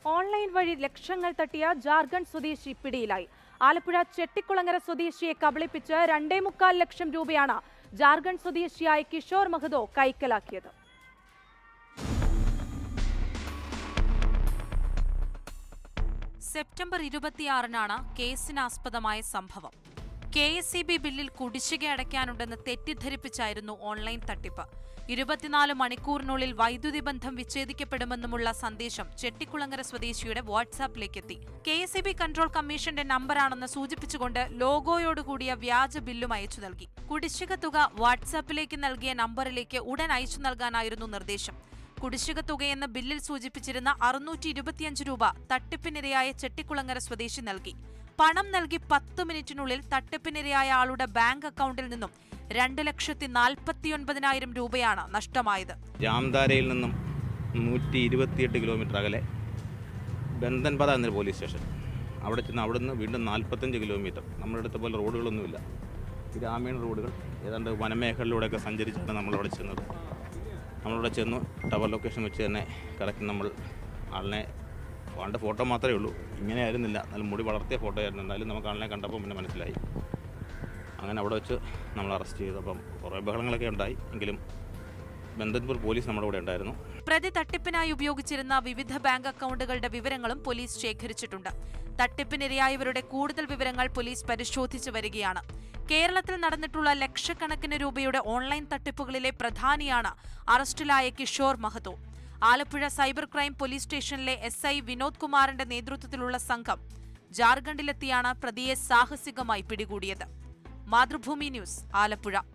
online വഴി ലക്ഷങ്ങൾ തട്ടിയ ജാർഖണ്ഡ് സ്വദേശി പിടിയിലായി ആലപ്പുഴ ചെട്ടിക്കുളങ്ങര സ്വദേശിയെ കബളിപ്പിച്ച് രണ്ടേ മുക്കാൽ ലക്ഷം രൂപയാണ് ജാർഖണ്ഡ് സ്വദേശിയായ കിഷോർ മഹദോ കൈക്കലാക്കിയത് സെപ്റ്റംബർ ഇരുപത്തിയാറിനാണ് കേസിനാസ്പദമായ സംഭവം കെ എസ് ഇ ബി ബില്ലിൽ കുടിശ്ശിക അടയ്ക്കാനുണ്ടെന്ന് തെറ്റിദ്ധരിപ്പിച്ചായിരുന്നു ഓൺലൈൻ തട്ടിപ്പ് ഇരുപത്തിനാല് മണിക്കൂറിനുള്ളിൽ വൈദ്യുതി ബന്ധം വിച്ഛേദിക്കപ്പെടുമെന്നുമുള്ള സന്ദേശം ചെട്ടിക്കുളങ്ങര സ്വദേശിയുടെ വാട്സാപ്പിലേക്കെത്തി K S E B control കമ്മീഷന്റെ നമ്പറാണെന്ന് സൂചിപ്പിച്ചുകൊണ്ട് ലോഗോയോടുകൂടിയ വ്യാജ ബില്ലും അയച്ചു നൽകി കുടിശ്ശിക തുക വാട്സാപ്പിലേക്ക് നൽകിയ നമ്പറിലേക്ക് ഉടൻ അയച്ചു നൽകാനായിരുന്നു നിർദ്ദേശം കുടിശ്ശിക തുകയെന്ന് ബില്ലിൽ സൂചിപ്പിച്ചിരുന്ന അറുന്നൂറ്റി ഇരുപത്തിയഞ്ച് രൂപ തട്ടിപ്പിനിരയായ ചെട്ടിക്കുളങ്ങര സ്വദേശി നൽകി പണം നൽകി പത്ത് മിനിറ്റിനുള്ളിൽ തട്ടിപ്പിനിരയായ ആളുടെ ബാങ്ക് അക്കൗണ്ടിൽ നിന്നും രണ്ട് ലക്ഷത്തി നാൽപ്പത്തിയൊൻപതിനായിരം രൂപയാണ് നഷ്ടമായത് ജാംതാരയിൽ നിന്നും നൂറ്റി ഇരുപത്തിയെട്ട് കിലോമീറ്റർ അകലെ ബന്ധൻപത എന്നൊരു പോലീസ് സ്റ്റേഷൻ അവിടെ ചെന്ന് അവിടെ നിന്ന് വീണ്ടും നാൽപ്പത്തഞ്ച് കിലോമീറ്റർ നമ്മുടെ അടുത്ത പോലെ റോഡുകളൊന്നുമില്ല ഗ്രാമീണ റോഡുകൾ ഏതാണ്ട് വനമേഖലയിലൂടെയൊക്കെ സഞ്ചരിച്ചാണ് നമ്മളവിടെ ചെന്നത് നമ്മളവിടെ ചെന്നു ടവർ ലൊക്കേഷൻ വെച്ച് തന്നെ കറക്റ്റ് നമ്മൾ ആളിനെ ആളുടെ ഫോട്ടോ മാത്രമേ ഉള്ളൂ ഇങ്ങനെ ആയിരുന്നില്ല നല്ല മുടി വളർത്തിയ ഫോട്ടോ ആയിരുന്നു എന്നാലും നമുക്ക് ആളിനെ കണ്ടപ്പോൾ പിന്നെ മനസ്സിലായി അങ്ങനെ അവിടെ വെച്ച് നമ്മൾ അറസ്റ്റ് ചെയ്തു അപ്പം കുറേ ബഹളങ്ങളൊക്കെ ഉണ്ടായി എങ്കിലും ബന്ധൻപൂർ പോലീസ് നമ്മുടെ കൂടെ ഉണ്ടായിരുന്നു പ്രതി തട്ടിപ്പിനായി ഉപയോഗിച്ചിരുന്ന വിവിധ ബാങ്ക് അക്കൗണ്ടുകളുടെ വിവരങ്ങളും പോലീസ് ശേഖരിച്ചിട്ടുണ്ട് തട്ടിപ്പിനിരയായവരുടെ കൂടുതൽ വിവരങ്ങൾ പോലീസ് പരിശോധിച്ചു വരികയാണ് കേരളത്തിൽ നടന്നിട്ടുള്ള ലക്ഷക്കണക്കിന് രൂപയുടെ ഓൺലൈൻ തട്ടിപ്പുകളിലെ പ്രധാനിയാണ് അറസ്റ്റിലായ Kishore Mahato Alappuzha cyber crime police സ്റ്റേഷനിലെ എസ് ഐ വിനോദ് കുമാറിന്റെ നേതൃത്വത്തിലുള്ള സംഘം ജാർഖണ്ഡിലെത്തിയാണ് പ്രതിയെ സാഹസികമായി പിടികൂടിയത് മാതൃഭൂമി ന്യൂസ് ആലപ്പുഴ